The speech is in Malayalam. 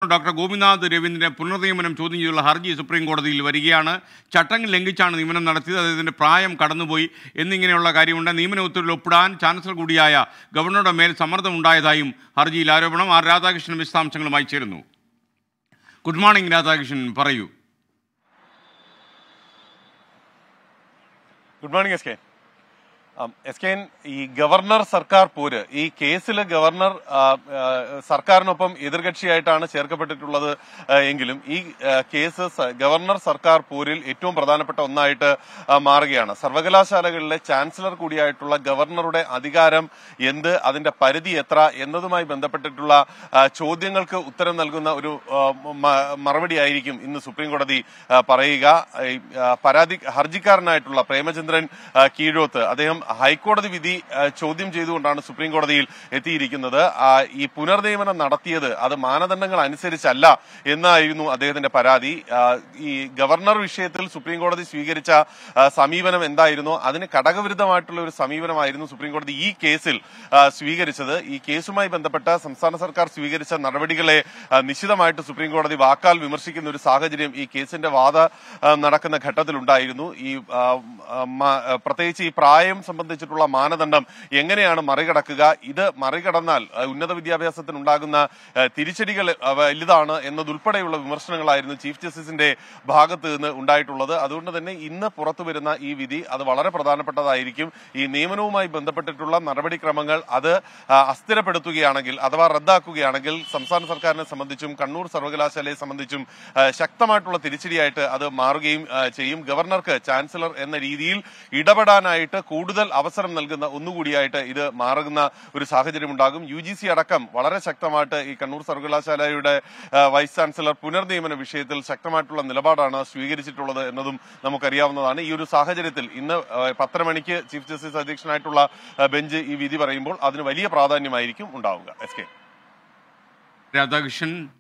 ഡോക്ടർ ഗോപിനാഥ് രവീന്ദ്രനെ പുനർനിയമനം ചോദ്യം ചെയ്തുള്ള ഹർജി സുപ്രീം കോടതിയിൽ വരികയാണ് ചട്ടങ്ങൾ ലംഘിച്ചാണ് നിയമനം നടത്തിയത് അദ്ദേഹത്തിൻ്റെ പ്രായം കടന്നുപോയി എന്നിങ്ങനെയുള്ള കാര്യമുണ്ട് നിയമന ഉത്തരവിൽ ഒപ്പിടാൻ ചാൻസലർ കൂടിയായ ഗവർണറുടെ മേൽ സമ്മർദ്ദമുണ്ടായതായും ഹർജിയിൽ ആരോപണം ആർ രാധാകൃഷ്ണൻ വിശദാംശങ്ങളുമായി ചേരുന്നു ഗുഡ് മോർണിംഗ് രാധാകൃഷ്ണൻ പറയൂ good morning S K S K ഈ ഗവർണർ സർക്കാർ പോര് ഈ കേസിൽ ഗവർണർ ആ, ആ, സർക്കാരിനൊപ്പം എതിർകക്ഷിയായിട്ടാണ് ചേർക്കപ്പെട്ടിട്ടുള്ളത് ആ, എങ്കിലും ഈ ആ, കേസ് സ- ഗവർണർ സർക്കാർ പോരിൽ ഏറ്റവും പ്രധാനപ്പെട്ട ഒന്നായിട്ട് ആ, മാറുകയാണ് സർവകലാശാലകളിലെ ചാൻസലർ കൂടിയായിട്ടുള്ള ഗവർണറുടെ അധികാരം എന്ത് അതിന്റെ പരിധി എത്ര എന്നതുമായി ബന്ധപ്പെട്ടിട്ടുള്ള ആ, ചോദ്യങ്ങൾക്ക് ഉത്തരം നൽകുന്ന ഒരു ആ, മ- മറുപടിയായിരിക്കും ഇന്ന് സുപ്രീം കോടതി ആ, പറയുക ഈ, ആ, പരാതി ഹർജിക്കാരനായിട്ടുള്ള പ്രേമചന്ദ്രൻ ആ, കീഴോത്ത് അദ്ദേഹം ഹൈക്കോടതി വിധി ആ, ചോദ്യം ചെയ്തുകൊണ്ടാണ് സുപ്രീം കോടതിയിൽ എത്തിയിരിക്കുന്നത് ആ, ഈ പുനർനിയമനം നടത്തിയത് അത് മാനദണ്ഡങ്ങൾ അനുസരിച്ചല്ല എന്നായിരുന്നു അദ്ദേഹത്തിന്റെ പരാതി ആ, ഈ ഗവർണർ വിഷയത്തിൽ സുപ്രീം കോടതി സ്വീകരിച്ച ആ, സമീപനം എന്തായിരുന്നോ അതിന് ഘടകവിരുദ്ധമായിട്ടുള്ള ഒരു സമീപനമായിരുന്നു സുപ്രീം കോടതി ഈ കേസിൽ ആ, സ്വീകരിച്ചത് ഈ കേസുമായി ബന്ധപ്പെട്ട സംസ്ഥാന സർക്കാർ സ്വീകരിച്ച നടപടികളെ ആ, നിശിതമായിട്ട് സുപ്രീം കോടതി വാക്കാൽ വിമർശിക്കുന്ന ഒരു സാഹചര്യം ഈ കേസിന്റെ വാദ ആ, നടക്കുന്ന ഘട്ടത്തിലുണ്ടായിരുന്നു ഈ ആ, ആ, മ- ആ, പ്രത്യേകിച്ച് ഈ പ്രായം സംബന്ധിച്ചിട്ടുള്ള മാനദണ്ഡം എങ്ങനെയാണ് മറികടക്കുക ഇത് മറികടന്നാൽ ആ, ഉന്നത വിദ്യാഭ്യാസത്തിന് ഉണ്ടാകുന്ന ആ, തിരിച്ചടികൾ ആ, വലുതാണ് എന്നതുൾപ്പെടെയുള്ള വിമർശനങ്ങളായിരുന്നു ചീഫ് ജസ്റ്റിസിന്റെ ഭാഗത്ത് നിന്ന് ഉണ്ടായിട്ടുള്ളത് അതുകൊണ്ട് തന്നെ ഇന്ന് പുറത്തു വരുന്ന ഈ വിധി അത് വളരെ പ്രധാനപ്പെട്ടതായിരിക്കും ഈ നിയമനവുമായി ബന്ധപ്പെട്ടിട്ടുള്ള നടപടിക്രമങ്ങൾ അത് ആ, അസ്ഥിരപ്പെടുത്തുകയാണെങ്കിൽ അഥവാ റദ്ദാക്കുകയാണെങ്കിൽ സംസ്ഥാന സർക്കാരിനെ സംബന്ധിച്ചും കണ്ണൂർ സർവകലാശാലയെ സംബന്ധിച്ചും ആ, ശക്തമായിട്ടുള്ള തിരിച്ചടിയായിട്ട് അത് മാറുകയും ആ, ചെയ്യും ഗവർണർക്ക് ചാൻസലർ എന്ന രീതിയിൽ ഇടപെടാനായിട്ട് കൂടുതൽ അവസരം നൽകുന്ന ഒന്നുകൂടിയായിട്ട് ഇത് മാറുന്ന ഒരു സാഹചര്യം ഉണ്ടാകും യു ജി സി അടക്കം വളരെ ശക്തമായിട്ട് ഈ കണ്ണൂർ സർവകലാശാലയുടെ ആ, വൈസ് ചാൻസലർ പുനർനിയമന വിഷയത്തിൽ ശക്തമായിട്ടുള്ള നിലപാടാണ് സ്വീകരിച്ചിട്ടുള്ളത് എന്നതും നമുക്കറിയാവുന്നതാണ് ഈ ഒരു സാഹചര്യത്തിൽ ഇന്ന് ആ, പത്തര മണിക്ക് ചീഫ് ജസ്റ്റിസ് അധ്യക്ഷനായിട്ടുള്ള ആ, ബെഞ്ച് ഈ വിധി പറയുമ്പോൾ അതിന് വലിയ പ്രാധാന്യമായിരിക്കും ഉണ്ടാവുക എസ് കെ രാധാകൃഷ്ണൻ